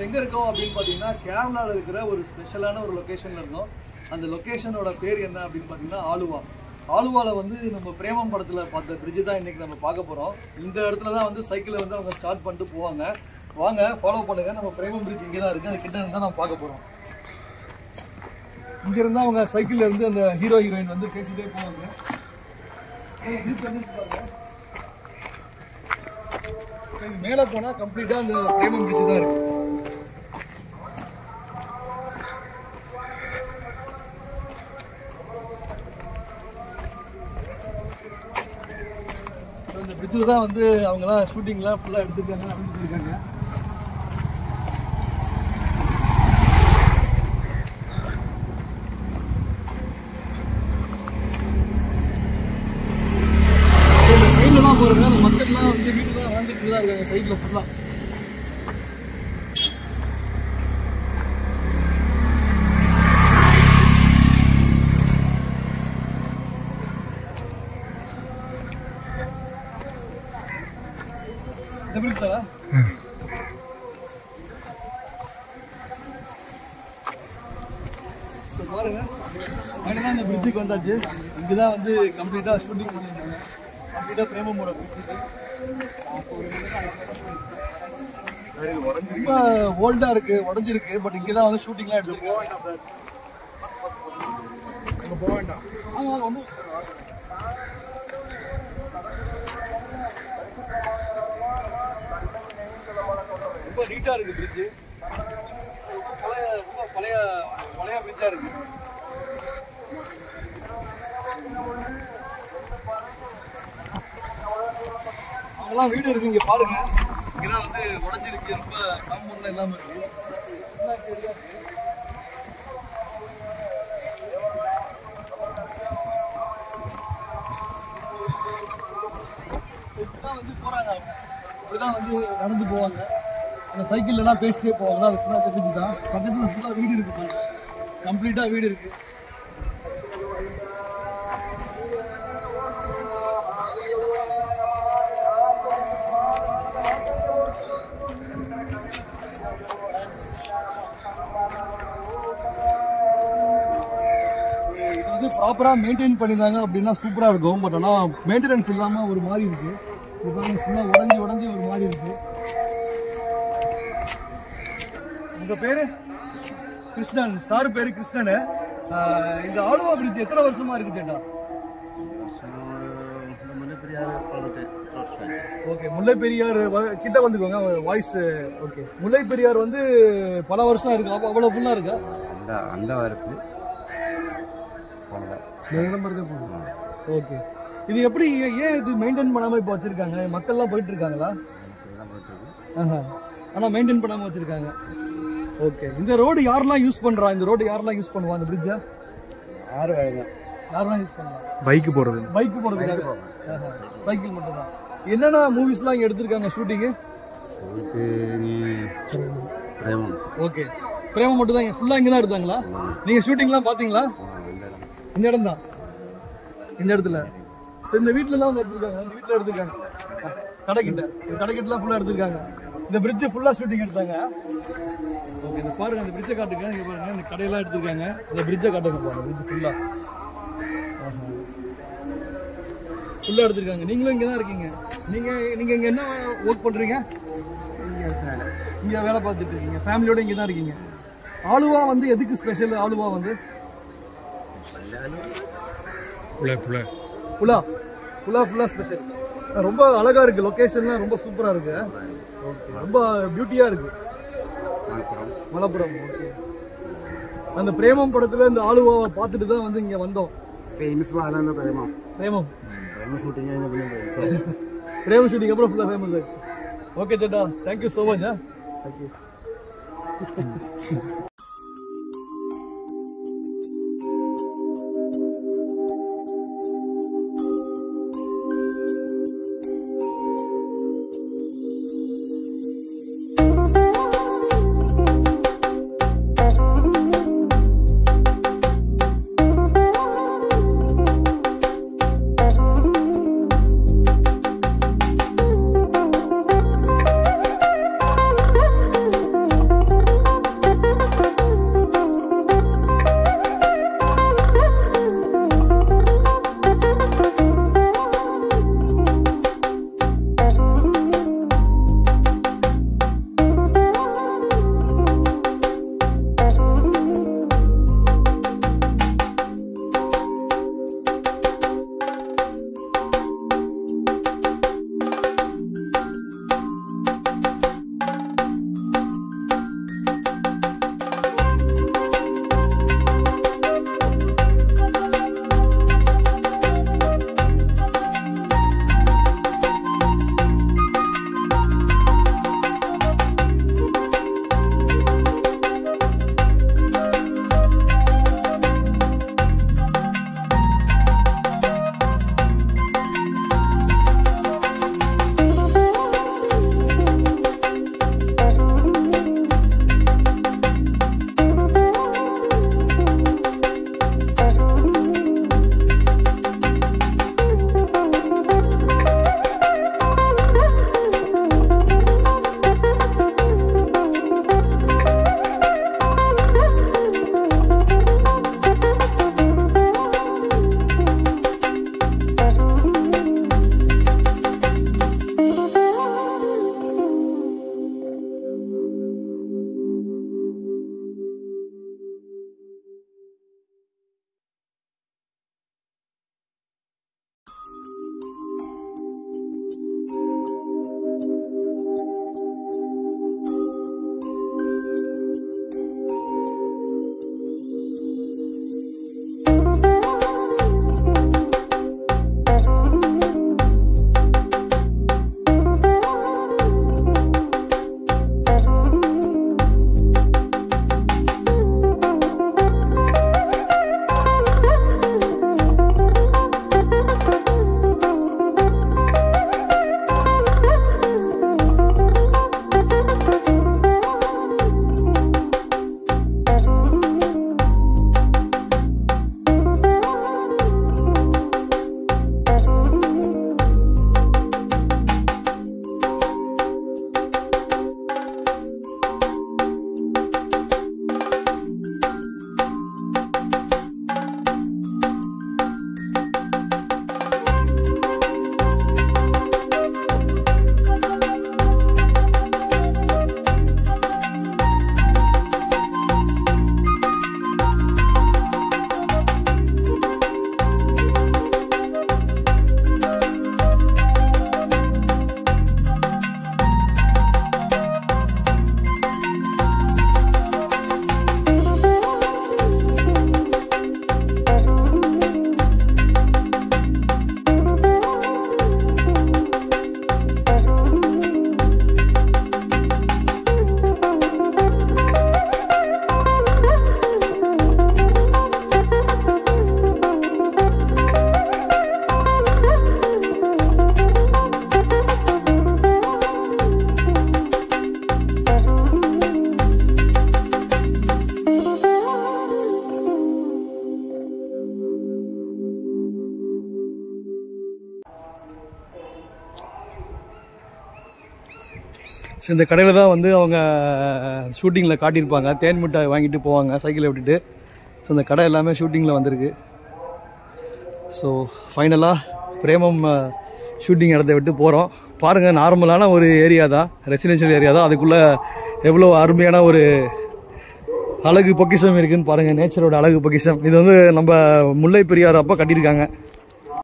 எங்க இருக்கோம் அப்படின்னு பாத்தீங்கன்னா கேரளால இருக்கிற ஒரு ஸ்பெஷலான ஒரு லொகேஷன்ல இருக்கோம் அந்த லொகேஷனோட பேர் என்ன அப்படின்னு பாத்தீங்கன்னா ஆலுவா ஆலுவால வந்து நம்ம பிரேமம் படத்துல பார்த்த பிரிட்ஜ் தான் இன்னைக்கு நம்ம பார்க்க போறோம் இந்த இடத்துல தான் வந்து சைக்கிளை வந்து அவங்க ஸ்டார்ட் பண்ணிட்டு போவாங்க வாங்க ஃபாலோ பண்ணுங்க நம்ம பிரேமம் பிரிட்ஜ் இங்கே தான் இருக்கு அது கிட்ட இருந்தா நம்ம பார்க்க போறோம் இங்க இருந்தா அவங்க சைக்கிள்ல இருந்து அந்த ஹீரோ ஹீரோயின் வந்து பேசிட்டே போவாங்க ஏய், இது பண்ணிட்டு பாருங்க. இது மேல போனா கம்ப்ளீட்டா அந்த பிரேமம் பிரிட்ஜ் தான் இருக்கு So, இந்த பிரிட்ஜில் தான் வந்து அவங்கலாம் ஷூட்டிங்லாம் ஃபுல்லாக எடுத்துருக்காங்க நடந்துட்டு இருக்காங்க இந்த சைட்லலாம் போகிறவங்க அந்த மக்கள்லாம் வந்து வீட்டுலாம் வாழ்ந்துட்டு தான் இருக்காங்க சைடில் ஃபுல்லாக இந்த பிரிட்ஜ் சாரா So, பாருங்க ஃபைனலாக இந்த பிரிட்ஜுக்கு வந்தாச்சு இங்கே தான் வந்து கம்ப்ளீட்டாக ஷூட்டிங் பண்ணியிருந்தாங்க கம்ப்ளீட்டாக பிரேமமோட பிரிட்ஜுக்கு ரொம்ப ஓல்டா இருக்கு உடஞ்சிருக்கு பட் இங்கே தான் வந்து ஷூட்டிங்லாம் எடுத்துருக்கோம் ஆமா ஆமா ஒன்றும் ரொம்ப நீட்டா இருக்கு பிரிட்ஜ் பழைய ரொம்ப பழைய பழைய பிரிட்ஜா இருக்கு அங்கெல்லாம் வீடு இருக்கு இங்க பாருங்க இங்கெல்லாம் வந்து உடஞ்சிருக்கு ரொம்ப காம்பவுண்ட்ல இல்லாம இருக்கு எல்லாம் சரியா இருக்கு. இப்படிதான் வந்து போறாங்க அவங்க இப்படிதான் வந்து நடந்து போவாங்க அந்த சைக்கிள்ல எல்லாம் பேசிட்டே போவாங்க அது ஃபுல்லா தெரிஞ்சு தான் பக்கத்துல ஃபுல்லா வீடு இருக்கு கம்ப்ளீட்டா வீடு இருக்கு இது வந்து ப்ராப்பரா மெயின்டைன் பண்ணியிருந்தாங்க அப்படின்னா சூப்பரா இருக்கும் பட் ஆனா மெயின்டெனன்ஸ் இல்லாம ஒரு மாதிரி இருக்கு இது பாருங்க ஃபுல்லா உடஞ்சி உடஞ்சி ஒரு மாதிரி இருக்கு உங்க பேரு கிருஷ்ணன் சார் பேரு கிருஷ்ணன் ஆஹ் இந்த ஆலுவா பிரிட்ஜ் எத்தனை வருஷமா இருக்கு சேட்டா ஓகே முல்லை பெரியார் வ- கிட்ட வந்துக்கோங்க வாய்ஸ் ஓகே முல்லை பெரியார் வந்து பல வருஷம் இருக்கு அப்போ அவ்வளவு ஃபுல்லா இருக்கா அந்த அந்த வாரத்தில் போனதான் ஓகே இது எப்படி ஏன் இது மெயின்டைன் பண்ணாம இப்போ வச்சிருக்காங்க மக்கள்லாம் போயிட்டு இருக்காங்களா தான் போயிட்டுருக்கு ஆஹா. ஆனா மெயின்டைன் பண்ணாம வச்சிருக்காங்க ஓகே இந்த ரோடு யாரெல்லாம் யூஸ் பண்றா இந்த ரோடு யாரெல்லாம் யூஸ் பண்ணுவா இந்த பிரிட்ஜை ஆறு வயது யாரெல்லாம் யூஸ் பண்ணலாம் பைக்கு போறது பைக் போறதுக்காக ஆஹா. சைக்கிள் மட்டும் தான் என்னென்ன மூவிஸ்லாம் இங்க எடுத்திருக்காங்க ஷூட்டிங்கு உங்களுக்கு நீ பிரேமம் ஓகே பிரேமம் மட்டும் தான் ஃபுல்லா இங்க தான் எடுத்தாங்களா நீங்க ஷூட்டிங்லாம் பாத்தீங்களா இந்த இடம் தான் இந்த இடத்துல சரி இந்த வீட்ல தான் வந்து எடுத்திருக்காங்க இந்த வீட்ல எடுத்திருக்காங்க கடைக்கிட்ட இந்த கடைக்கிட்டலாம் ஃபுல்லா எடுத்திருக்காங்க இந்த பிரிட்ஜ் ஃபுல்லா ஷூட்டிங் எடுத்தாங்க ஓகே இந்த பாருங்க அந்த பிரிட்ஜை காட்டுங்க இங்க பாருங்க இந்த கடையெல்லாம் எடுத்திருக்காங்க இந்த பிரிட்ஜை காட்டுங்க பாருங்க பிரிட்ஜ் ஃபுல்லா ஃபுல்லா எடுத்திருக்காங்க நீங்களும் இங்க தான் இருக்கீங்க நீங்க நீங்க இங்க என்ன ஒர்க் பண்றீங்க இங்க வேலை பார்த்துட்டு இருக்கீங்க ஃபேமிலியோட இங்க தான் இருக்கீங்க ஆலுவா வந்து எதுக்கு ஸ்பெஷல் ஆலுவா வந்து புல புல புலா புலா ஃபுல்லா ஸ்பெஷல் ரொம்ப அழகா இருக்கு லொகேஷன்லாம் ரொம்ப சூப்பரா இருக்கு ஓகே ரொம்ப பியூட்டியா இருக்கு மலப்புரம் மலப்புரம் ஓகே அந்த பிரேமம் படத்துல இந்த ஆலுவாவை பார்த்துட்டு தான் வந்து இங்க வந்தோம் ഫേമസ് പാലാണ് പ്രേമം பிரேமம் പ്രേമ ഷൂട്ടിങ് കഴിഞ്ഞ പിന്നെ பிரேம ஷூட்டிங் அப்புறம் ஃபுல்லா ஃபேமஸ் ஆயிடுச்சு ஓகே சேட்டா தேங்க்யூ ஸோ மச் ஆ தேங்க்யூ Thank ஸோ இந்த கடையில் தான் வந்து அவங்க ஷூட்டிங்கில் காட்டியிருப்பாங்க தேன் மிட்டாய் வாங்கிட்டு போவாங்க சைக்கிளை விட்டுட்டு ஸோ இந்த கடை எல்லாமே ஷூட்டிங்கில் வந்திருக்கு ஸோ ஃபைனலாக பிரேமம் ஷூட்டிங் இடத்த விட்டு போகிறோம் பாருங்கள் நார்மலான ஒரு ஏரியா தான் ரெசிடென்ஷியல் ஏரியா தான் அதுக்குள்ளே எவ்வளோ அருமையான ஒரு அழகு பொக்கிஷம் இருக்குன்னு பாருங்கள் நேச்சரோட அழகு பொக்கிஷம் இது வந்து நம்ம முல்லை பெரியார் அப்போ கட்டியிருக்காங்க